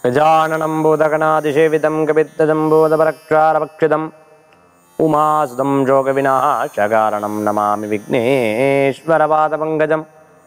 गजाननं बोधगणातिसेवितं कपित्तजम्बोधपरक्षारभक्षितम् उमासुतं शोकविनाशकारणं नमामि विघ्नेश्वरपादपङ्कजं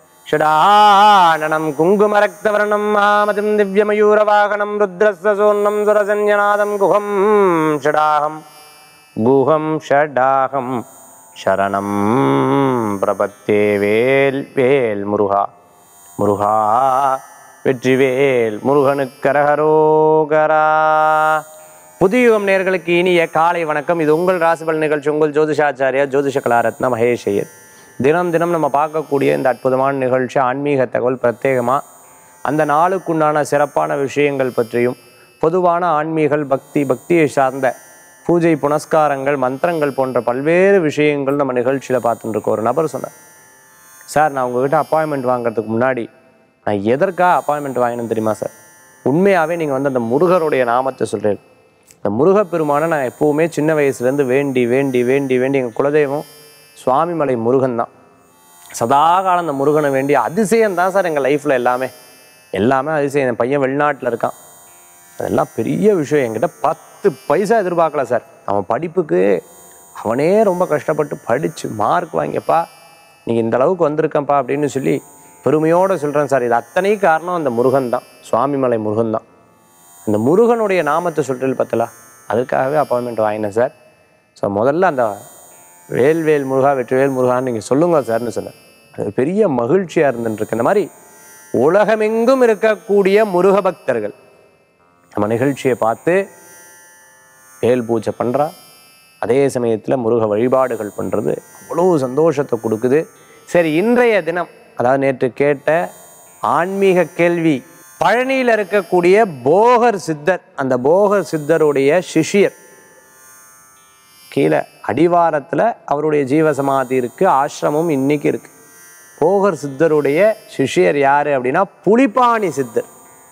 षडाननं कुङ्कुमरक्तवर्णं महामतिं दिव्यमयूरवाहनं रुद्रस्य सोन्नं सुरसंज्ञनादं गुहं षडाहं गुहं षडाहं शरणं प्रपत्ये வேல் வேல் முருகா முருகா வெற்றிவேல் முருகனுக்கரகரோகரா புதியுகம் நேர்களுக்கு இனிய காலை வணக்கம் இது உங்கள் ராசிபல் நிகழ்ச்சி உங்கள் ஜோதிஷாச்சாரியா ஜோதிஷ கலாரத்ன மகேஷ் ஐயர் தினம் தினம் நம்ம பார்க்கக்கூடிய இந்த அற்புதமான நிகழ்ச்சி ஆன்மீக தகவல் பிரத்யேகமாக அந்த நாளுக்குண்டான சிறப்பான விஷயங்கள் பற்றியும் பொதுவான ஆன்மீகல் பக்தி பக்தியை சார்ந்த பூஜை புனஸ்காரங்கள் மந்திரங்கள் போன்ற பல்வேறு விஷயங்கள் நம்ம நிகழ்ச்சியில் பார்த்துட்டு இருக்கோம் ஒரு நபர் சொன்னார் சார் நான் உங்ககிட்ட அப்பாயின்மெண்ட் வாங்குறதுக்கு முன்னாடி நான் எதற்காக அப்பாயின்மெண்ட் வாங்கினேன்னு தெரியுமா சார் உண்மையாகவே நீங்கள் வந்து அந்த முருகருடைய நாமத்தை சொல்கிறேன் இந்த முருகப்பெருமானை நான் எப்போவுமே சின்ன வயசுலேருந்து வேண்டி வேண்டி வேண்டி வேண்டி எங்கள் குலதெய்வம் சுவாமிமலை முருகன் தான் சதாகாலம் அந்த முருகனை வேண்டி அதிசயம் தான் சார் எங்கள் லைஃப்பில் எல்லாமே எல்லாமே அதிசயம் என் பையன் வெளிநாட்டில் இருக்கான் அதெல்லாம் பெரிய விஷயம் என்கிட்ட பத்து பைசா எதிர்பார்க்கல சார் அவன் படிப்புக்கு அவனே ரொம்ப கஷ்டப்பட்டு படித்து மார்க் வாங்கியப்பா நீங்கள் இந்த அளவுக்கு வந்திருக்கேன்ப்பா அப்படின்னு சொல்லி பெருமையோடு சொல்கிறேன் சார் இது அத்தனை காரணம் அந்த முருகன் தான் சுவாமிமலை முருகன் தான் அந்த முருகனுடைய நாமத்தை சொல்கிறது பார்த்தலா அதுக்காகவே அப்பாயின்மெண்ட் வாங்கினேன் சார் ஸோ முதல்ல அந்த வேல்வேல் முருகா வெற்றிவேல் முருகான்னு நீங்கள் சொல்லுங்க சார்னு சொன்னேன் அது பெரிய மகிழ்ச்சியாக இருந்துருக்கு இந்த மாதிரி உலகமெங்கும் இருக்கக்கூடிய முருக பக்தர்கள் நம்ம நிகழ்ச்சியை பார்த்து வேல் பூஜை பண்ணுறா அதே சமயத்தில் முருக வழிபாடுகள் பண்ணுறது அவ்வளோ சந்தோஷத்தை கொடுக்குது சரி இன்றைய தினம் அதாவது நேற்று கேட்ட ஆன்மீக கேள்வி பழனியில் இருக்கக்கூடிய போகர் சித்தர் அந்த போகர் சித்தருடைய சிஷ்யர் கீழே அடிவாரத்தில் அவருடைய ஜீவசமாதி இருக்கு ஆசிரமம் இன்னைக்கு இருக்கு போகர் சித்தருடைய சிஷ்யர் யாரு அப்படின்னா புலிப்பாணி சித்தர்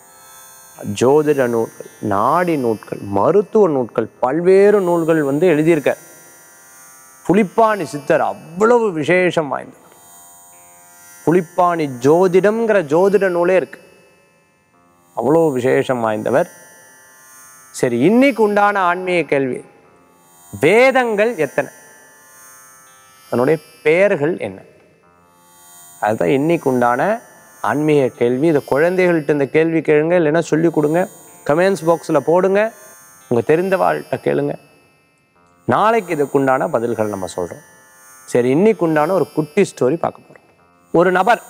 ஜோதிட நூல்கள் நாடி நூல்கள் மருத்துவ நூல்கள் பல்வேறு நூல்கள் வந்து எழுதியிருக்கார் புலிப்பாணி சித்தர் அவ்வளவு விசேஷம் வாய்ந்தவர் புலிப்பாணி ஜோதிடம்ங்கிற ஜோதிட நூலே இருக்கு அவ்வளோ விசேஷம் வாய்ந்தவர் சரி இன்னைக்கு உண்டான ஆன்மீக கேள்வி வேதங்கள் எத்தனை அதனுடைய பெயர்கள் என்ன அதுதான் இன்னைக்கு உண்டான ஆன்மீக கேள்வி இதை குழந்தைகள்கிட்ட இந்த கேள்வி கேளுங்க இல்லைன்னா சொல்லி கொடுங்க கமெண்ட்ஸ் பாக்ஸில் போடுங்க உங்கள் தெரிந்தவாள்கிட்ட கேளுங்க நாளைக்கு இதுக்குண்டான பதில்கள் நம்ம சொல்கிறோம் சரி இன்னைக்கு உண்டான ஒரு குட்டி ஸ்டோரி பார்க்க போகிறோம் ஒரு நபர்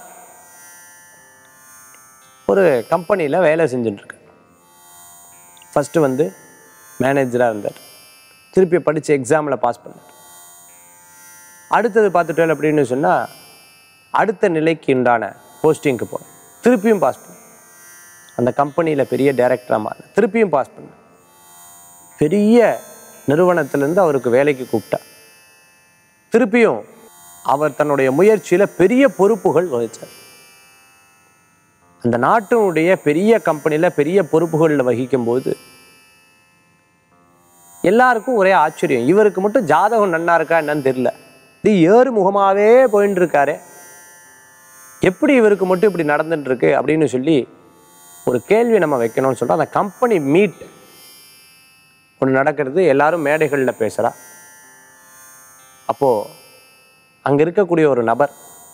ஒரு கம்பெனியில் வேலை செஞ்சுட்டு இருக்கார் ஃபஸ்ட்டு வந்து மேனேஜராக இருந்தார் திருப்பி படித்து எக்ஸாமில் பாஸ் பண்ணார் அடுத்தது பார்த்துட்டேன் அப்படின்னு சொன்னால் அடுத்த நிலைக்கு உண்டான போஸ்டிங்க்கு போனேன் திருப்பியும் பாஸ் பண்ணேன் அந்த கம்பெனியில் பெரிய டைரக்டராக மாறினேன் திருப்பியும் பாஸ் பண்ணேன் பெரிய நிறுவனத்திலேருந்து அவருக்கு வேலைக்கு கூப்பிட்டா திருப்பியும் அவர் தன்னுடைய முயற்சியில் பெரிய பொறுப்புகள் வகித்தார் அந்த நாட்டினுடைய பெரிய கம்பெனியில் பெரிய பொறுப்புகளில் வகிக்கும்போது எல்லாருக்கும் ஒரே ஆச்சரியம் இவருக்கு மட்டும் ஜாதகம் நன்னா இருக்கா என்னன்னு தெரியல இது ஏறு முகமாகவே போயின்னு இருக்காரு எப்படி இவருக்கு மட்டும் இப்படி நடந்துட்டு இருக்கு அப்படின்னு சொல்லி ஒரு கேள்வி நம்ம வைக்கணும்னு சொல்கிறோம் அந்த கம்பெனி மீட் ஒன்று நடக்கிறது எல்லாரும் மேடைகளில் பேசுகிறா அப்போது அங்கே இருக்கக்கூடிய ஒரு நபர்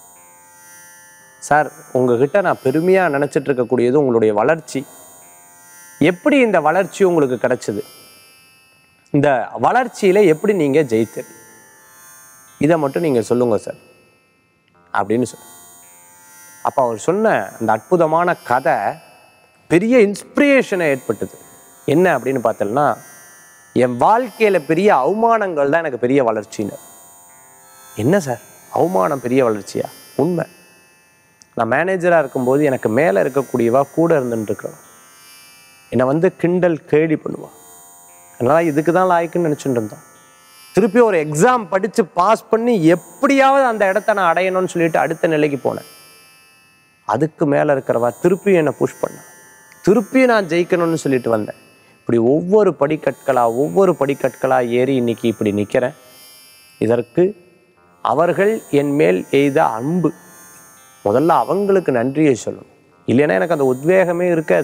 சார் உங்ககிட்ட நான் பெருமையாக நினச்சிட்டு இருக்கக்கூடியது உங்களுடைய வளர்ச்சி எப்படி இந்த வளர்ச்சி உங்களுக்கு கிடைச்சது இந்த வளர்ச்சியில் எப்படி நீங்கள் ஜெயித்து இதை மட்டும் நீங்கள் சொல்லுங்க சார் அப்படின்னு சொல்லு அப்போ அவர் சொன்ன அந்த அற்புதமான கதை பெரிய இன்ஸ்பிரேஷனை ஏற்பட்டது என்ன அப்படின்னு பார்த்தோம்னா என் வாழ்க்கையில் பெரிய அவமானங்கள் தான் எனக்கு பெரிய வளர்ச்சின்னு என்ன சார் அவமானம் பெரிய வளர்ச்சியா உண்மை நான் மேனேஜராக இருக்கும்போது எனக்கு மேலே இருக்கக்கூடியவா கூட இருந்துட்டு இருக்கிறோம் என்னை வந்து கிண்டல் கேலி பண்ணுவா அதனால் இதுக்கு தான் லாய்க்குன்னு நினச்சிட்டு இருந்தோம் திருப்பி ஒரு எக்ஸாம் படித்து பாஸ் பண்ணி எப்படியாவது அந்த இடத்த நான் அடையணும்னு சொல்லிட்டு அடுத்த நிலைக்கு போனேன் அதுக்கு மேலே இருக்கிறவா திருப்பி என்னை புஷ் பண்ணா திருப்பி நான் ஜெயிக்கணும்னு சொல்லிட்டு வந்தேன் இப்படி ஒவ்வொரு படிக்கற்களாக ஒவ்வொரு படிக்கற்களாக ஏறி இன்னைக்கு இப்படி நிற்கிறேன் இதற்கு அவர்கள் என் மேல் எய்த அன்பு முதல்ல அவங்களுக்கு நன்றியை சொல்லணும் இல்லைன்னா எனக்கு அந்த உத்வேகமே இருக்காது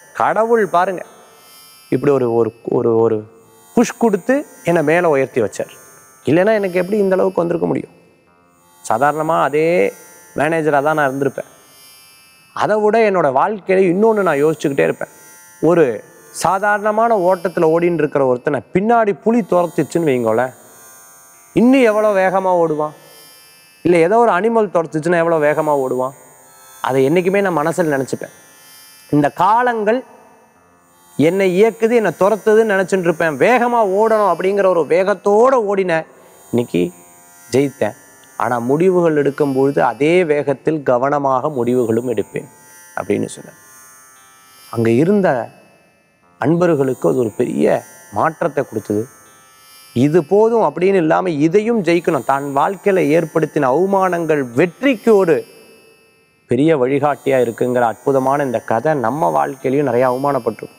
கடவுள் பாருங்க இப்படி ஒரு ஒரு ஒரு ஒரு புஷ் கொடுத்து என்னை மேலே உயர்த்தி வச்சார் இல்லைன்னா எனக்கு எப்படி இந்த அளவுக்கு வந்திருக்க முடியும் சாதாரணமாக அதே மேனேஜராக தான் நான் இருந்திருப்பேன் அதை விட என்னோட வாழ்க்கையில இன்னொன்று நான் யோசிச்சுக்கிட்டே இருப்பேன் ஒரு சாதாரணமான ஓட்டத்தில் ஓடின்னு இருக்கிற ஒருத்தனை பின்னாடி புலி துரத்துச்சுன்னு வைங்களேன் இன்னும் எவ்வளோ வேகமாக ஓடுவான் இல்லை ஏதோ ஒரு அனிமல் துரத்துச்சுன்னா எவ்வளோ வேகமாக ஓடுவான் அதை என்றைக்குமே நான் மனசில் நினச்சிப்பேன் இந்த காலங்கள் என்னை இயக்குது என்னை துரத்துதுன்னு நினச்சிட்டு இருப்பேன் வேகமாக ஓடணும் அப்படிங்கிற ஒரு வேகத்தோடு ஓடினேன் இன்னைக்கு ஜெயித்தேன் ஆனால் முடிவுகள் எடுக்கும் பொழுது அதே வேகத்தில் கவனமாக முடிவுகளும் எடுப்பேன் அப்படின்னு சொன்னேன் அங்கே இருந்த அன்பர்களுக்கு அது ஒரு பெரிய மாற்றத்தை கொடுத்தது இது போதும் அப்படின்னு இல்லாமல் இதையும் ஜெயிக்கணும் தான் வாழ்க்கையில் ஏற்படுத்தின அவமானங்கள் வெற்றிக்கு ஒரு பெரிய வழிகாட்டியாக இருக்குங்கிற அற்புதமான இந்த கதை நம்ம வாழ்க்கையிலையும் நிறைய அவமானப்பட்டிருக்கும்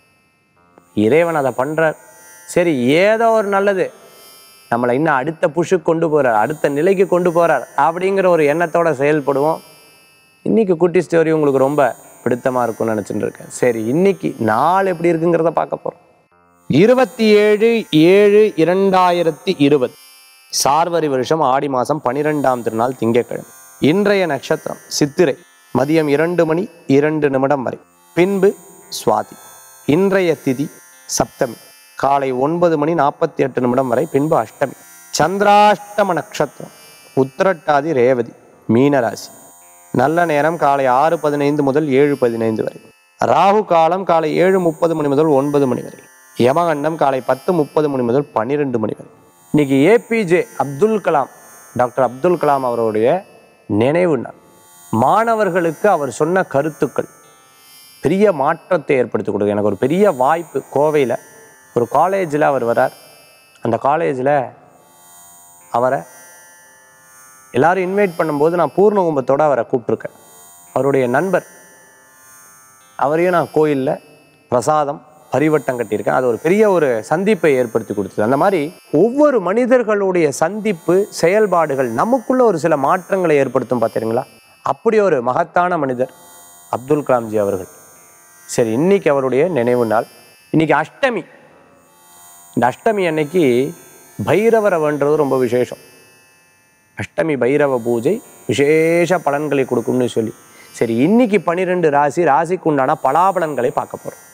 இறைவன் அதை பண்ணுறார் சரி ஏதோ ஒரு நல்லது நம்மளை இன்னும் அடுத்த புஷுக்கு கொண்டு போகிறார் அடுத்த நிலைக்கு கொண்டு போகிறார் அப்படிங்கிற ஒரு எண்ணத்தோட செயல்படுவோம் இன்னைக்கு குட்டி ஸ்டோரி உங்களுக்கு ரொம்ப பிடித்தமாக இருக்கும்னு நினச்சிட்டு இருக்கேன் சரி இன்னைக்கு நாள் எப்படி இருக்குங்கிறத பார்க்க போகிறோம் இருபத்தி ஏழு ஏழு இரண்டாயிரத்தி இருபது சார்வரி வருஷம் ஆடி மாதம் பனிரெண்டாம் திருநாள் திங்கட்கிழமை இன்றைய நட்சத்திரம் சித்திரை மதியம் இரண்டு மணி இரண்டு நிமிடம் வரை பின்பு சுவாதி இன்றைய திதி சப்தமி காலை ஒன்பது மணி நாற்பத்தி எட்டு நிமிடம் வரை பின்பு அஷ்டமி சந்திராஷ்டம நட்சத்திரம் உத்திரட்டாதி ரேவதி மீனராசி நல்ல நேரம் காலை ஆறு பதினைந்து முதல் ஏழு பதினைந்து வரை ராகு காலம் காலை ஏழு முப்பது மணி முதல் ஒன்பது மணி வரை யமகண்டம் காலை பத்து முப்பது மணி முதல் பன்னிரெண்டு மணி வரை இன்னைக்கு ஏபிஜே அப்துல் கலாம் டாக்டர் அப்துல் கலாம் அவருடைய நினைவு நாள் மாணவர்களுக்கு அவர் சொன்ன கருத்துக்கள் பெரிய மாற்றத்தை ஏற்படுத்தி கொடுக்கும் எனக்கு ஒரு பெரிய வாய்ப்பு கோவையில் ஒரு காலேஜில் அவர் வரார் அந்த காலேஜில் அவரை எல்லாரும் இன்வைட் பண்ணும்போது நான் பூர்ண கும்பத்தோடு அவரை கூப்பிட்ருக்கேன் அவருடைய நண்பர் அவரையும் நான் கோயிலில் பிரசாதம் பரிவட்டம் கட்டியிருக்கேன் அது ஒரு பெரிய ஒரு சந்திப்பை ஏற்படுத்தி கொடுத்தது அந்த மாதிரி ஒவ்வொரு மனிதர்களுடைய சந்திப்பு செயல்பாடுகள் நமக்குள்ள ஒரு சில மாற்றங்களை ஏற்படுத்தும் பார்த்தீங்களா அப்படி ஒரு மகத்தான மனிதர் அப்துல் கலாம்ஜி அவர்கள் சரி இன்னைக்கு அவருடைய நினைவு நாள் இன்னைக்கு அஷ்டமி இந்த அஷ்டமி அன்னைக்கு பைரவரை வேண்டது ரொம்ப விசேஷம் அஷ்டமி பைரவ பூஜை விசேஷ பலன்களை கொடுக்கும்னு சொல்லி சரி இன்னைக்கு பன்னிரெண்டு ராசி ராசிக்கு உண்டான பலாபலன்களை பார்க்க போறோம்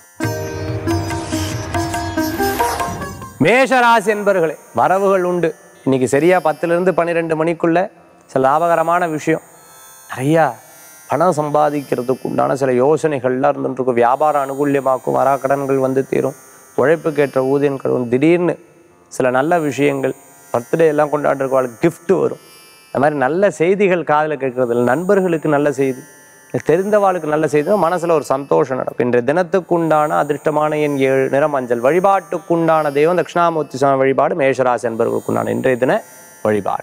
மேஷ ராசி என்பர்களே வரவுகள் உண்டு இன்னைக்கு சரியா பத்துல இருந்து பன்னிரெண்டு மணிக்குள்ள சில லாபகரமான விஷயம் நிறையா பணம் சம்பாதிக்கிறதுக்கு உண்டான சில யோசனைகள்லாம் இருந்துட்டு இருக்கும் வியாபாரம் அனுகூல்யமாக்கும் வராக்கடன்கள் வந்து தீரும் உழைப்புக்கேற்ற ஊதியம் கிடைக்கும் திடீர்னு சில நல்ல விஷயங்கள் பர்த்டே எல்லாம் கொண்டாடுறவங்களுக்கு gift வரும் இந்த மாதிரி நல்ல செய்திகள் காதில் கேட்கறதில்ல நண்பர்களுக்கு நல்ல செய்தி தெரிந்தவாளுக்கு நல்ல செய்தி மனசுல ஒரு சந்தோஷம் நடக்கும் இன்றைய தினத்துக்குண்டான அதிர்ஷ்டமான என் ஏழு நிறம் மஞ்சள் வழிபாட்டுக்குண்டான தெய்வம் தட்சிணாமூர்த்தி சுவாமி வழிபாடு மேஷராசி என்பவர்களுக்குண்டான இன்றைய தின வழிபாடு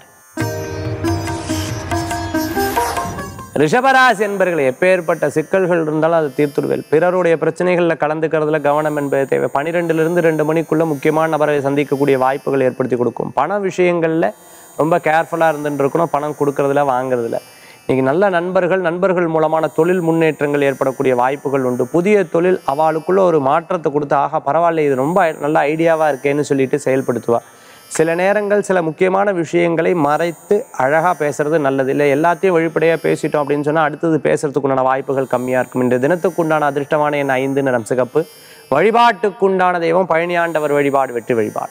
ரிஷபராசி என்பர்கள் எப்பேற்பட்ட சிக்கல்கள் இருந்தாலும் அது தீர்த்துடுவேல் பிறருடைய பிரச்சனைகளில் கலந்துக்கிறதுல கவனம் என்பது தேவை பன்னிரெண்டுலேருந்து ரெண்டு மணிக்குள்ள முக்கியமான நபரை சந்திக்கக்கூடிய வாய்ப்புகள் ஏற்படுத்தி கொடுக்கும் பண விஷயங்களில் ரொம்ப கேர்ஃபுல்லாக இருந்துட்டு இருக்கணும் பணம் கொடுக்கறதுல வாங்குறதுல இன்னைக்கு நல்ல நண்பர்கள் நண்பர்கள் மூலமான தொழில் முன்னேற்றங்கள் ஏற்படக்கூடிய வாய்ப்புகள் உண்டு புதிய தொழில் அவளுக்குள்ள ஒரு மாற்றத்தை கொடுத்து ஆகா பரவாயில்ல இது ரொம்ப நல்ல ஐடியாவாக இருக்கேன்னு சொல்லிட்டு செயல்படுத்துவா சில நேரங்கள் சில முக்கியமான விஷயங்களை மறைத்து அழகாக பேசுறது நல்லது இல்லை எல்லாத்தையும் வெளிப்படையாக பேசிட்டோம் அப்படின்னு சொன்னால் அடுத்தது பேசுறதுக்குண்டான வாய்ப்புகள் கம்மியாக இருக்கும் இன்று தினத்துக்குண்டான அதிர்ஷ்டமான என் ஐந்து நிறம் சிகப்பு வழிபாட்டுக்குண்டான தெய்வம் பழனியாண்டவர் வழிபாடு வெற்றி வழிபாடு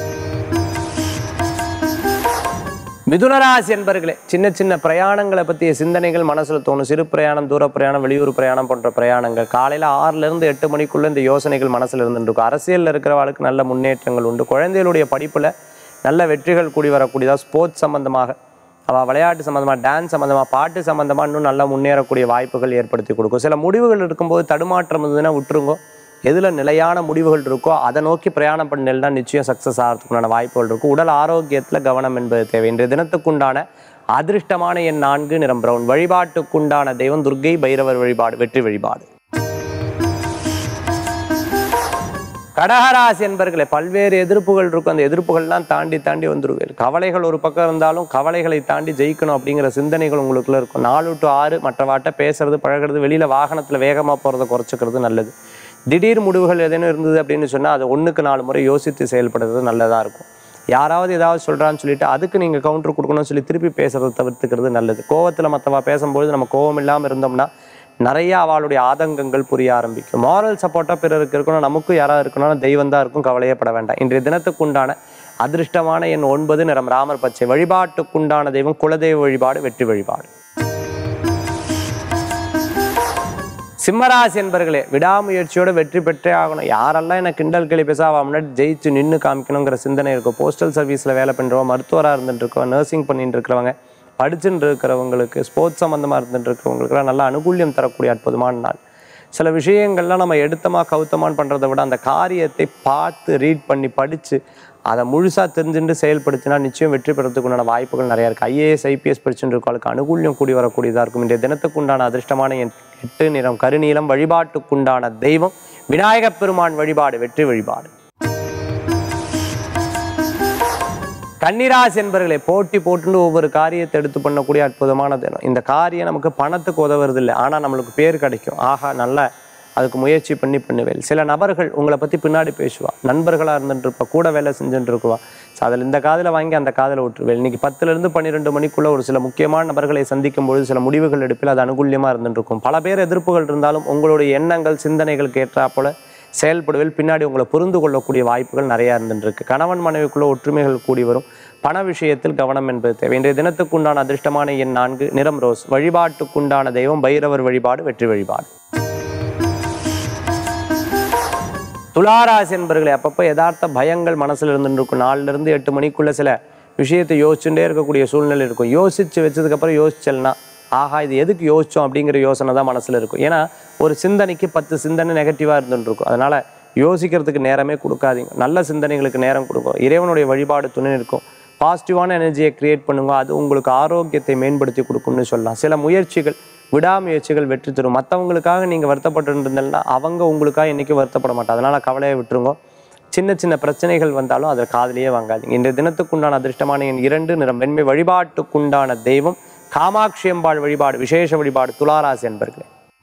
மிதுனராசி என்பர்களே சின்ன சின்ன பிரயாணங்களை பற்றிய சிந்தனைகள் மனசில் தோணும் சிறு பிரயாணம் தூர பிரயாணம் வெளியூர் பிரயாணம் போன்ற பிரயாணங்கள் காலையில் ஆறுலேருந்து எட்டு மணிக்குள்ளே இந்த யோசனைகள் மனசில் இருந்துட்டு இருக்கும் அரசியலில் இருக்கிறவளுக்கு நல்ல முன்னேற்றங்கள் உண்டு குழந்தைகளுடைய படிப்பில் நல்ல வெற்றிகள் கூடி வரக்கூடியதாக ஸ்போர்ட்ஸ் சம்பந்தமாக அவள் விளையாட்டு சம்மந்தமாக டான்ஸ் சம்மந்தமாக பாட்டு சம்மந்தமாக இன்னும் நல்லா முன்னேறக்கூடிய வாய்ப்புகள் ஏற்படுத்தி கொடுக்கும் சில முடிவுகள் இருக்கும்போது தடுமாற்றம் இருந்ததுன்னா விட்டுருங்கோ எதில் நிலையான முடிவுகள் இருக்கோ அதை நோக்கி பிரயாணம் பண்ணினா நிச்சயம் சக்ஸஸ் ஆகிறதுக்குண்டான வாய்ப்புகள் இருக்கும் உடல் ஆரோக்கியத்தில் கவனம் என்பது தேவை இன்றைய தினத்துக்குண்டான அதிர்ஷ்டமான எண் நான்கு நிறம் பிரவுன் வழிபாட்டுக்குண்டான தெய்வம் துர்க்கை பைரவர் வழிபாடு வெற்றி வழிபாடு கடகராசி என்பர்களே பல்வேறு எதிர்ப்புகள் இருக்கும் அந்த எதிர்ப்புகள்லாம் தாண்டி தாண்டி வந்துருவீர் கவலைகள் ஒரு பக்கம் இருந்தாலும் கவலைகளை தாண்டி ஜெயிக்கணும் அப்படிங்கிற சிந்தனைகள் உங்களுக்குள்ள இருக்கும் நாலு டு ஆறு மற்றவாட்ட பேசுறது பழகிறது வெளியில வாகனத்துல வேகமா போறதை குறைச்சிக்கிறது நல்லது திடீர் முடிவுகள் ஏதேனும் இருந்தது அப்படின்னு சொன்னா அதை ஒண்ணுக்கு நாலு முறை யோசித்து செயல்படுறது நல்லதா இருக்கும் யாராவது ஏதாவது சொல்றான்னு சொல்லிட்டு அதுக்கு நீங்க கவுண்டர் கொடுக்கணும்னு சொல்லி திருப்பி பேசுறதை தவிர்த்துக்கிறது நல்லது கோவத்துல மற்றவா பேசும்போது நம்ம கோவம் இல்லாம இருந்தோம்னா நிறைய அவளுடைய ஆதங்கங்கள் புரிய ஆரம்பிக்கும் மாரல் சப்போர்ட்டா பிறருக்கு இருக்கணும் நமக்கும் யாராவது இருக்கணும் தெய்வம் தான் இருக்கும் கவலையப்பட வேண்டாம் இன்றைய தினத்துக்குண்டான அதிர்ஷ்டமான எண் ஒன்பது நிறம் ராமர் பச்சை வழிபாட்டுக்குண்டான தெய்வம் குலதெய்வ வழிபாடு வெற்றி வழிபாடு சிம்மராசி என்பர்களே விடாமுயற்சியோட வெற்றி பெற்றே ஆகணும் யாரெல்லாம் எனக்கு கிண்டல் கேலி பேச அவன் முன்னாடி ஜெயிச்சு நின்று காமிக்கணுங்கிற சிந்தனை இருக்கும் போஸ்டல் சர்வீஸில் வேலை பண்ணுறவங்க மருத்துவராக இருந்துட்டு இருக்கவங்க நர்சிங் பண்ணிட்டு இருக்கிறவங்க படிச்சுட்டு இருக்கிறவங்களுக்கு ஸ்போர்ட்ஸ் சம்மந்தமாக இருந்துட்டு இருக்கிறவங்களுக்குலாம் நல்ல அனுகூல்யம் தரக்கூடிய அற்புதமான நாள் சில விஷயங்கள்லாம் நம்ம எடுத்தமா கவுத்தமான்னு பண்ணுறதை விட அந்த காரியத்தை பார்த்து ரீட் பண்ணி படித்து அதை முழுசாக தெரிஞ்சுட்டு செயல்படுத்தினா நிச்சயம் வெற்றி பெறதுக்கு உண்டான வாய்ப்புகள் நிறையா இருக்குது ஐஏஎஸ் ஐபிஎஸ் படிச்சுட்டு இருக்கவங்களுக்கு அனுகூல்யம் கூடி வரக்கூடியதாக இருக்கும் இன்றைய தினத்துக்கு உண்டான அதிர்ஷ்டமான எண் எட்டு நிறம் கருநீலம் வழிபாட்டுக்குண்டான தெய்வம் விநாயகப் பெருமான் வழிபாடு வெற்றி வழிபாடு கன்னிராசி என்பர்களே போட்டி போட்டுன்னு ஒவ்வொரு காரியத்தை எடுத்து பண்ணக்கூடிய அற்புதமான தினம் இந்த காரியம் நமக்கு பணத்துக்கு உதவுறது இல்லை ஆனால் நம்மளுக்கு பேர் கிடைக்கும் ஆஹா நல்ல அதுக்கு முயற்சி பண்ணி பண்ணுவேன் சில நபர்கள் உங்களை பற்றி பின்னாடி பேசுவா நண்பர்களாக இருந்துட்டு இருப்பா கூட வேலை செஞ்சுட்டு இருக்குவா ஸோ அதில் இந்த காதில் வாங்கி அந்த காதில் விட்டுருவேன் இன்னைக்கு பத்துலேருந்து பன்னிரெண்டு மணிக்குள்ள ஒரு சில முக்கியமான நபர்களை சந்திக்கும் பொழுது சில முடிவுகள் எடுப்பில் அது அனுகூல்யமாக இருந்துட்டு இருக்கும் பல பேர் எதிர்ப்புகள் இருந்தாலும் உங்களுடைய எண்ணங்கள் சிந்தனைகளுக்கு ஏற்றா போல செயல்படுவதில் பின்னாடி உங்களை புரிந்து கொள்ளக்கூடிய வாய்ப்புகள் நிறையா இருந்துருக்கு கணவன் மனைவிக்குள்ள ஒற்றுமைகள் கூடி வரும் பண விஷயத்தில் கவனம் என்பது தேவை இன்றைய தினத்துக்குண்டான அதிர்ஷ்டமான எண் நான்கு நிறம் ரோஸ் வழிபாட்டுக்குண்டான தெய்வம் பைரவர் வழிபாடு வெற்றி வழிபாடு துளாராசி என்பர்களே அப்பப்போ யதார்த்த பயங்கள் மனசுல இருந்துட்டு இருக்கும் நாலுல இருந்து எட்டு மணிக்குள்ள சில விஷயத்தை யோசிச்சுட்டே இருக்கக்கூடிய சூழ்நிலை இருக்கும் யோசிச்சு வச்சதுக்கப்புறம் யோசிச்சல்னா ஆஹா இது எதுக்கு யோசிச்சோம் அப்படிங்கிற யோசனை தான் மனசுல இருக்கும் ஏன்னா ஒரு சிந்தனைக்கு பத்து சிந்தனை நெகட்டிவா இருந்துட்டு இருக்கும் அதனால யோசிக்கிறதுக்கு நேரமே கொடுக்காதீங்க நல்ல சிந்தனைகளுக்கு நேரம் கொடுக்கும் இறைவனுடைய வழிபாடு துணை இருக்கும் பாசிட்டிவான எனர்ஜியை கிரியேட் பண்ணுங்க அது உங்களுக்கு ஆரோக்கியத்தை மேம்படுத்தி கொடுக்கும்னு சொல்லலாம் சில முயற்சிகள் விடாமுயற்சிகள் வெற்றி தரும் மற்றவங்களுக்காக நீங்கள் வருத்தப்பட்டு இருந்தீங்கன்னா அவங்க உங்களுக்காக என்றைக்கும் வருத்தப்பட மாட்டாங்க அதனால் கவலையை விட்டுருங்க சின்ன சின்ன பிரச்சனைகள் வந்தாலும் அதை காதிலேயே வாங்காதீங்க இன்றைய தினத்துக்குண்டான அதிர்ஷ்டமான என் இரண்டு நிறம் வெண்மை வழிபாட்டுக்குண்டான தெய்வம் காமாட்சி அம்பாள் வழிபாடு விசேஷ வழிபாடு துளாராசி என்பர்களே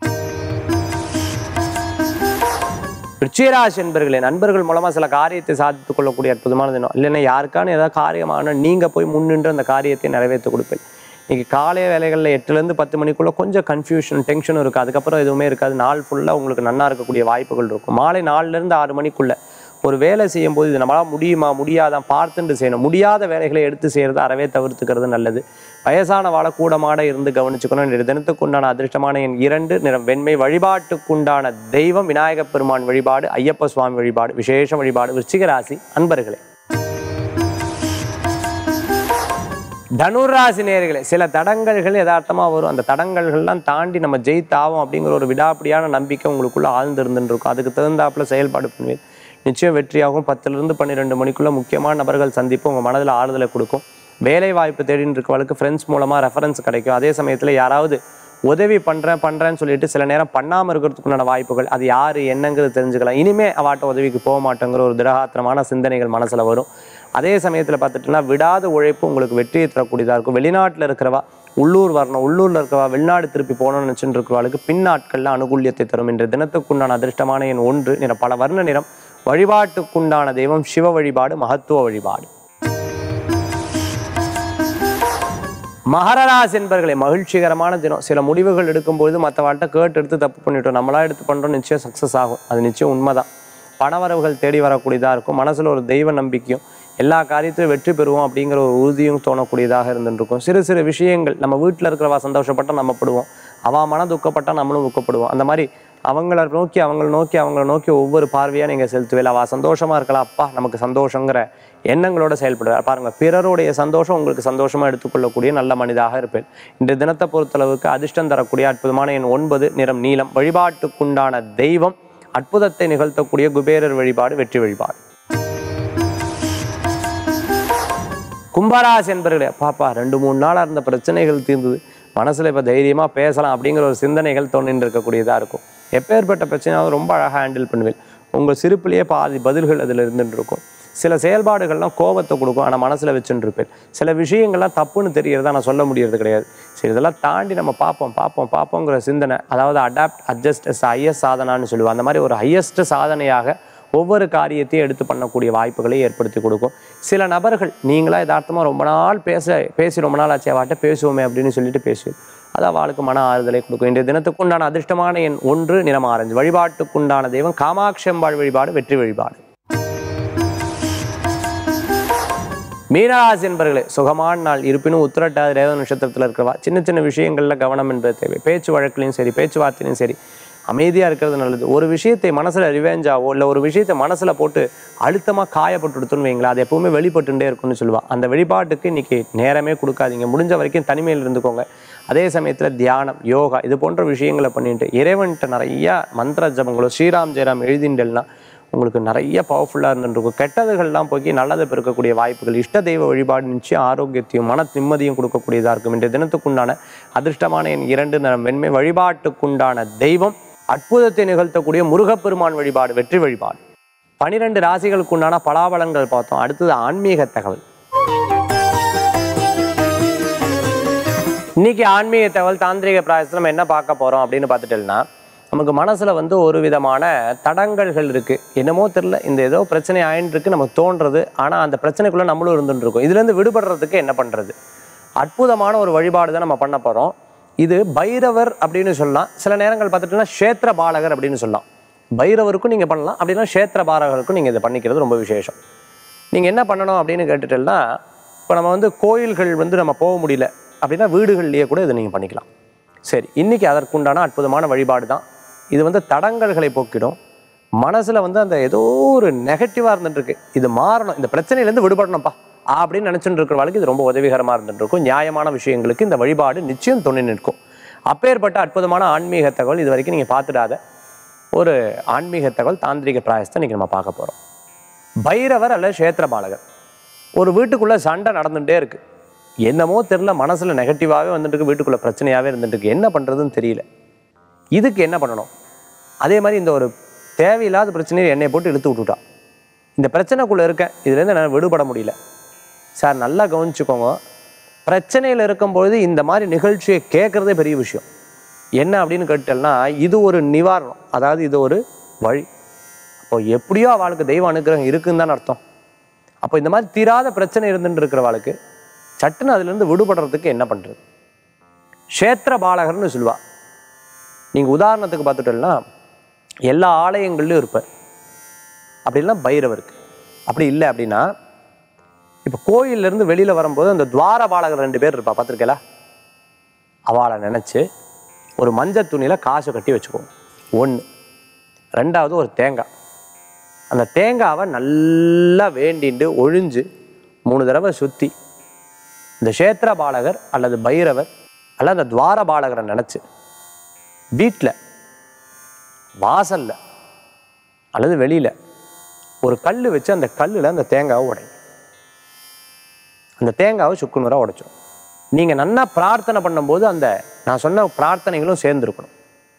ரிச்சிகராசி என்பர்களே நண்பர்கள் மூலமா சில காரியத்தை சாதித்துக் கொள்ளக்கூடிய அற்புதமான தினம் இல்லைன்னா யாருக்கான ஏதாவது காரியமான நீங்க போய் முன்னின்று அந்த காரியத்தை நிறைவேற்றி கொடுப்பேன் இன்னைக்கு காலை வேலைகளில் எட்டுலேருந்து பத்து மணிக்குள்ள கொஞ்சம் கன்ஃபியூஷன் டென்ஷனும் இருக்குது அதுக்கப்புறம் எதுவுமே இருக்காது நாள் ஃபுல்லாக உங்களுக்கு நன்னா இருக்கக்கூடிய வாய்ப்புகள் இருக்கும் மாலை நாலுலேருந்து ஆறு மணிக்குள்ள ஒரு வேலை செய்யும் போது இது நம்மளால் முடியுமா முடியாதான் பார்த்துட்டு செய்யணும் முடியாத வேலைகளை எடுத்து செய்யறது அறவே தவிர்த்துக்கிறது நல்லது வயசான வாழ கூடமாட இருந்து கவனிச்சுக்கணும் இன்றைய தினத்துக்கு உண்டான அதிர்ஷ்டமான என் இரண்டு நிறம் வெண்மை வழிபாட்டுக்குண்டான தெய்வம் விநாயகப் பெருமான் வழிபாடு ஐயப்ப சுவாமி வழிபாடு விசேஷ வழிபாடு விருச்சிக ராசி அன்பர்களே தனுராசி நேர்களே சில தடங்கல்கள் யதார்த்தமாக வரும் அந்த தடங்கல்கள்லாம் தாண்டி நம்ம ஜெயித்தாவோம் அப்படிங்கிற ஒரு விடாப்பிடியான நம்பிக்கை உங்களுக்குள்ள ஆழ்ந்து இருந்துட்டு இருக்கும் அதுக்கு தகுந்தாப்புல செயல்பாடு பண்ணுவீங்க நிச்சயம் வெற்றியாகும் பத்துலேருந்து பன்னிரெண்டு மணிக்குள்ள முக்கியமான நபர்கள் சந்திப்பு உங்கள் மனதில் ஆறுதலை கொடுக்கும் வேலை வாய்ப்பு தேடின்னு இருக்கவளுக்கு ஃப்ரெண்ட்ஸ் மூலமாக ரெஃபரன்ஸ் கிடைக்கும் அதே சமயத்தில் யாராவது உதவி பண்ணுறேன் பண்ணுறேன்னு சொல்லிட்டு சில நேரம் பண்ணாமல் இருக்கிறதுக்குண்டான வாய்ப்புகள் அது யார் என்னங்கிறது தெரிஞ்சுக்கலாம் இனிமே அவாட்ட உதவிக்கு போக மாட்டேங்கிற ஒரு திரகாத்திரமான சிந்தனைகள் மனசில் வரும் அதே சமயத்தில் பார்த்துட்டுனா விடாத உழைப்பு உங்களுக்கு வெற்றியை தரக்கூடியதாக இருக்கும் வெளிநாட்டில் இருக்கிறவா உள்ளூர் வரணும் உள்ளூரில் இருக்கிறவா வெளிநாடு திருப்பி போகணும்னு நினச்சிட்டு இருக்கிறவளுக்கு பின்னாட்களில் அனுகூல்யத்தை தரும் என்ற தினத்துக்குண்டான அதிர்ஷ்டமான எண் ஒன்று நிற பல வர்ண நிறம் வழிபாட்டுக்குண்டான தெய்வம் சிவ வழிபாடு மகத்துவ வழிபாடு மகரராசி என்பர்களே மகிழ்ச்சிகரமான தினம் சில முடிவுகள் எடுக்கும்போது மற்றவாட்ட கேட்டு எடுத்து தப்பு பண்ணிட்டோம் நம்மளா எடுத்து பண்ணுறோம் நிச்சயம் சக்ஸஸ் ஆகும் அது நிச்சயம் உண்மைதான் பணவரவுகள் தேடி வரக்கூடியதாக இருக்கும் மனசில் ஒரு தெய்வ நம்பிக்கையும் எல்லா காரியத்திலும் வெற்றி பெறுவோம் அப்படிங்கிற ஒரு உறுதியும் தோணக்கூடியதாக இருந்துருக்கும் சிறு சிறு விஷயங்கள் நம்ம வீட்டில் இருக்கிறவா சந்தோஷப்பட்டால் நம்ம படுவோம் அவன் மன துக்கப்பட்டால் நம்மளும் துக்கப்படுவோம் அந்த மாதிரி அவங்கள நோக்கி அவங்கள நோக்கி அவங்கள நோக்கி ஒவ்வொரு பார்வையாக நீங்கள் செலுத்துவேல அவள் சந்தோஷமாக இருக்கலாம் அப்பா நமக்கு சந்தோஷங்கிற எண்ணங்களோட செயல்படுவார் பாருங்க பிறருடைய சந்தோஷம் உங்களுக்கு சந்தோஷமாக எடுத்துக்கொள்ளக்கூடிய நல்ல மனிதாக இருப்பேன் இந்த தினத்தை பொறுத்தளவுக்கு அதிர்ஷ்டம் தரக்கூடிய அற்புதமான எண் ஒன்பது நிறம் நீலம் வழிபாட்டுக்குண்டான தெய்வம் அற்புதத்தை நிகழ்த்தக்கூடிய குபேரர் வழிபாடு வெற்றி வழிபாடு கும்பராசி என்பர்களே பாப்பா ரெண்டு மூணு நாளாக இருந்த பிரச்சனைகள் தீர்ந்தது மனசில் இப்போ தைரியமாக பேசலாம் அப்படிங்கிற ஒரு சிந்தனைகள் தோணின்னு இருக்கக்கூடியதாக இருக்கும் எப்பேற்பட்ட பிரச்சனையாவது ரொம்ப அழகாக ஹேண்டில் பண்ணுவேன் உங்கள் சிரிப்பிலேயே பாதி பதில்கள் அதில் இருந்துட்டு இருக்கும் சில செயல்பாடுகள்லாம் கோபத்தை கொடுக்கும் ஆனால் மனசில் வச்சுட்டு இருப்பேன் சில விஷயங்கள்லாம் தப்புன்னு தெரியறதா நான் சொல்ல முடியறது கிடையாது சரி இதெல்லாம் தாண்டி நம்ம பார்ப்போம் பார்ப்போம் பார்ப்போங்கிற சிந்தனை அதாவது அடாப்ட் அட்ஜஸ்ட் ஹையஸ்ட் சாதனான்னு சொல்லுவோம் அந்த மாதிரி ஒரு ஹையஸ்ட் சாதனையாக ஒவ்வொரு காரியத்தையும் எடுத்து பண்ணக்கூடிய வாய்ப்புகளை ஏற்படுத்தி கொடுக்கும் சில நபர்கள் நீங்களா யதார்த்தமாக ரொம்ப நாள் பேச பேசி ரொம்ப நாள் ஆச்சு வாட்ட பேசுவோமே அப்படின்னு சொல்லிட்டு பேசுவேன் அது அவளுக்கு மன ஆறுதலை கொடுக்கும் இன்றைய தினத்துக்குண்டான அதிர்ஷ்டமான எண் ஒன்று நிறம் ஆரஞ்சு வழிபாட்டுக்குண்டான தெய்வம் காமாட்சி அம்பாள் வழிபாடு வெற்றி வழிபாடு மீனராசி என்பர்களே சுகமான நாள் இருப்பினும் உத்திரட்டாதி ரேவ நட்சத்திரத்தில் இருக்கிறவா சின்ன சின்ன விஷயங்களில் கவனம் என்பது தேவை பேச்சு வழக்குலையும் சரி பேச்சுவார்த்தையிலையும் சரி அமைதியாக இருக்கிறது நல்லது ஒரு விஷயத்தை மனசில் ரிவேஞ்சாவோ இல்லை ஒரு விஷயத்தை மனசில் போட்டு அழுத்தமாக காயப்பட்டுடுத்துன்னு வைங்களா அது எப்பவுமே வெளிப்பட்டுட்டே இருக்கும்னு சொல்லுவா அந்த வெளிப்பாட்டுக்கு இன்னைக்கு நேரமே கொடுக்காதீங்க முடிஞ்ச வரைக்கும் தனிமையில் இருந்துக்கோங்க அதே சமயத்தில் தியானம் யோகா இது போன்ற விஷயங்களை பண்ணிட்டு இறைவன்கிட்ட நிறைய மந்திர ஜபங்களோ ஸ்ரீராம் ஜெயராம் எழுதிண்டல்னா உங்களுக்கு நிறைய பவர்ஃபுல்லாக இருந்துருக்கும் கெட்டதுகள்லாம் போக்கி நல்லதை பெருக்கக்கூடிய வாய்ப்புகள் இஷ்ட தெய்வ வழிபாடு நிச்சயம் ஆரோக்கியத்தையும் மன நிம்மதியும் கொடுக்கக்கூடியதாக இருக்கும் இன்றைய தினத்துக்குண்டான அதிர்ஷ்டமான என் இரண்டு நிறம் வெண்மை வழிபாட்டுக்குண்டான தெய்வம் அற்புதத்தை நிகழ்த்தக்கூடிய முருகப்பெருமான் வழிபாடு வெற்றி வழிபாடு பனிரெண்டு ராசிகளுக்குண்டான பலாபலங்கள் பார்த்தோம் அடுத்தது ஆன்மீக தகவல் இன்னைக்கு ஆன்மீக தகவல் தாந்திரிக பிராயசத்தில் நம்ம என்ன பார்க்க போறோம் அப்படின்னு பார்த்துட்டோம்னா நமக்கு மனசுல வந்து ஒரு விதமான தடங்கல்கள் இருக்கு என்னமோ தெரியல இந்த ஏதோ பிரச்சனை ஆயின்னு இருக்கு நமக்கு தோன்றது ஆனா அந்த பிரச்சனைக்குள்ள நம்மளும் இருந்துட்டு இருக்கோம் இதுல இருந்து விடுபடுறதுக்கு என்ன பண்றது அற்புதமான ஒரு வழிபாடு தான் நம்ம பண்ண போறோம் இது பைரவர் அப்படின்னு சொல்லலாம் சில நேரங்கள் பார்த்துட்டோம்னா க்ஷேத்திர பாலகர் அப்படின்னு சொல்லலாம் பைரவருக்கும் நீங்க பண்ணலாம் அப்படின்னா க்ஷேத்திர பாலகருக்கும் நீங்க இதை பண்ணிக்கிறது ரொம்ப விசேஷம் நீங்கள் என்ன பண்ணணும் அப்படின்னு கேட்டுட்டேன்னா இப்போ நம்ம வந்து கோயில்கள் வந்து நம்ம போக முடியல அப்படின்னா வீடுகள்லேயே கூட இதை நீங்கள் பண்ணிக்கலாம் சரி இன்னைக்கு அதற்குண்டான அற்புதமான வழிபாடு தான் இது வந்து தடங்கல்களை போக்கிடும் மனசில் வந்து அந்த ஏதோ ஒரு நெகட்டிவாக இருந்துட்டு இருக்கு இது மாறணும் இந்த பிரச்சனையிலேருந்து விடுபடணும்ப்பா அப்படின்னு நினச்சிட்டு இருக்கிறவளுக்கு இது ரொம்ப உதவிகரமாக இருந்துட்டு இருக்கும் நியாயமான விஷயங்களுக்கு இந்த வழிபாடு நிச்சயம் துணை நிற்கும் அப்பேற்பட்ட அற்புதமான ஆன்மீக தகவல் இது வரைக்கும் நீங்கள் பார்த்துடாத ஒரு ஆன்மீக தகவல் தாந்திரிக பிராயசத்தை இன்னைக்கு நம்ம பார்க்க போகிறோம் பைரவர் அல்லது க்ஷேத்திரபாலகர் ஒரு வீட்டுக்குள்ள சண்டை நடந்துகிட்டே இருக்கு என்னமோ தெரில மனசுல நெகட்டிவாகவே வந்துட்டு இருக்கு வீட்டுக்குள்ள பிரச்சனையாவே இருந்துட்டு இருக்கு என்ன பண்றதுன்னு தெரியல இதுக்கு என்ன பண்ணணும் அதே மாதிரி இந்த ஒரு தேவையில்லாத பிரச்சனையை என்னை போட்டு இழுத்து விட்டுட்டா இந்த பிரச்சனைக்குள்ள இருக்கேன் இதுலேருந்து என்னால் விடுபட முடியல சார் நல்லா கவனிச்சுக்கோங்க பிரச்சனையில் இருக்கும்பொழுது இந்த மாதிரி நிகழ்ச்சியை கேட்குறதே பெரிய விஷயம் என்ன அப்படின்னு கேட்டேன்னா இது ஒரு நிவாரணம் அதாவது இது ஒரு வழி அப்போ எப்படியோ அவளுக்கு தெய்வ அனுக்கிரகம் இருக்குன்னு தான் அர்த்தம் அப்போ இந்த மாதிரி தீராத பிரச்சனை இருந்துட்டு இருக்கிறவளுக்கு சட்டுன்னு அதுலேருந்து விடுபடுறதுக்கு என்ன பண்ணுறது க்ஷேத்திர பாலகர்னு சொல்லுவா நீங்கள் உதாரணத்துக்கு பார்த்துட்டோம்னா எல்லா ஆலயங்கள்லையும் இருப்பார் அப்படி இல்லைன்னா பைரவருக்கு அப்படி இல்லை அப்படின்னா இப்போ கோயில்லேருந்து வெளியில் வரும்போது அந்த துவார பாலகர் ரெண்டு பேர் இருப்பா பார்த்துருக்கலா அவளை நினச்சி ஒரு மஞ்சள் துணியில் காசு கட்டி வச்சுக்கோங்க ஒன்று ரெண்டாவது ஒரு தேங்காய் அந்த தேங்காவை நல்லா வேண்டிண்டு ஒழிஞ்சு மூணு தடவை சுற்றி இந்த க்ஷேத்திர பாலகர் அல்லது பைரவர் அல்லது அந்த துவார பாலகரை நினச்சி வீட்டில் வாசல்ல அல்லது வெளியில் ஒரு கல் வச்சு அந்த கல்லில் அந்த தேங்காவை உடையும் அந்த தேங்காவை சுக்குநூறாக உடைச்சோம் நீங்கள் நல்லா பிரார்த்தனை பண்ணும்போது அந்த நான் சொன்ன பிரார்த்தனைகளும் சேர்ந்துருக்கணும்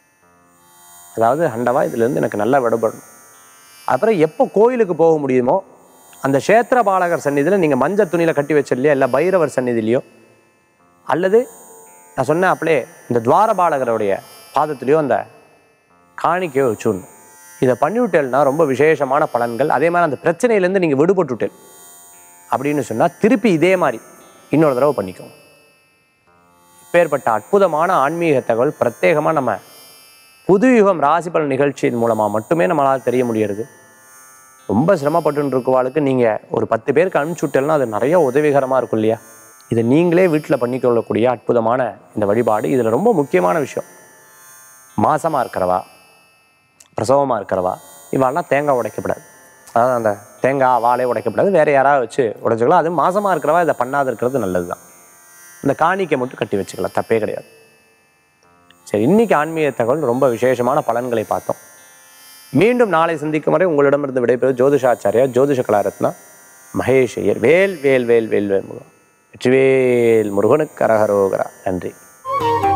அதாவது ஹண்டவா இதுலேருந்து எனக்கு நல்லா விடுபடணும் அப்புறம் எப்போ கோயிலுக்கு போக முடியுமோ அந்த க்ஷேத்திர பாலகர் சந்நிதியில் நீங்கள் மஞ்சள் துணியில் கட்டி வச்சிடலையோ இல்லை பைரவர் சந்நிதியிலையோ அல்லது நான் சொன்னேன் அப்படியே இந்த துவார பாலகருடைய பாதத்துலேயோ அந்த காணிக்கையோ வச்சுடணும் இதை பண்ணிவிட்டேன்னா ரொம்ப விசேஷமான பலன்கள் அதே மாதிரி அந்த பிரச்சனையிலேருந்து நீங்கள் விடுபட்டுட்டேன் அப்படின்னு சொன்னால் திருப்பி இதே மாதிரி இன்னொரு தடவை பண்ணிக்கோங்க இப்பேற்பட்ட அற்புதமான ஆன்மீக தகவல் பிரத்யேகமாக நம்ம புதுயுகம் ராசி பலன் நிகழ்ச்சியின் மூலமாக மட்டுமே நம்மளால் தெரிய முடியறது ரொம்ப சிரமப்பட்டு இருக்கவாளுக்கு நீங்கள் ஒரு பத்து பேருக்கு அனுப்பிச்சு விட்டேன்னா அது நிறைய உதவிகரமாக இருக்கும் இல்லையா இதை நீங்களே வீட்டில் பண்ணிக்கொள்ளக்கூடிய அற்புதமான இந்த வழிபாடு இதில் ரொம்ப முக்கியமான விஷயம் மாசமாக இருக்கிறவா பிரசவமாக இருக்கிறவா இவாள்லாம் தேங்காய் உடைக்கப்படாது அதாவது அந்த தேங்காய் வாழை உடைக்கப்படாது வேற யாராவது வச்சு உடைச்சிக்கலாம் அது மாசமாக இருக்கிறவா இதை பண்ணாத இருக்கிறது நல்லது தான் இந்த காணிக்கை மட்டும் கட்டி வச்சுக்கலாம் தப்பே கிடையாது சரி இன்னைக்கு ஆன்மீக தகவல் ரொம்ப விசேஷமான பலன்களை பார்த்தோம் மீண்டும் நாளை சந்திக்கும் வரை உங்களிடமிருந்து விடைபெறும் ஜோதிஷாச்சாரியா ஜோதிஷ கலாரத்னா மகேஷ் ஐயர் வேல் வேல் வேல் வேல் வேல் முருகன் வெற்றிவேல் முருகனுக்கு அரகரோகரா நன்றி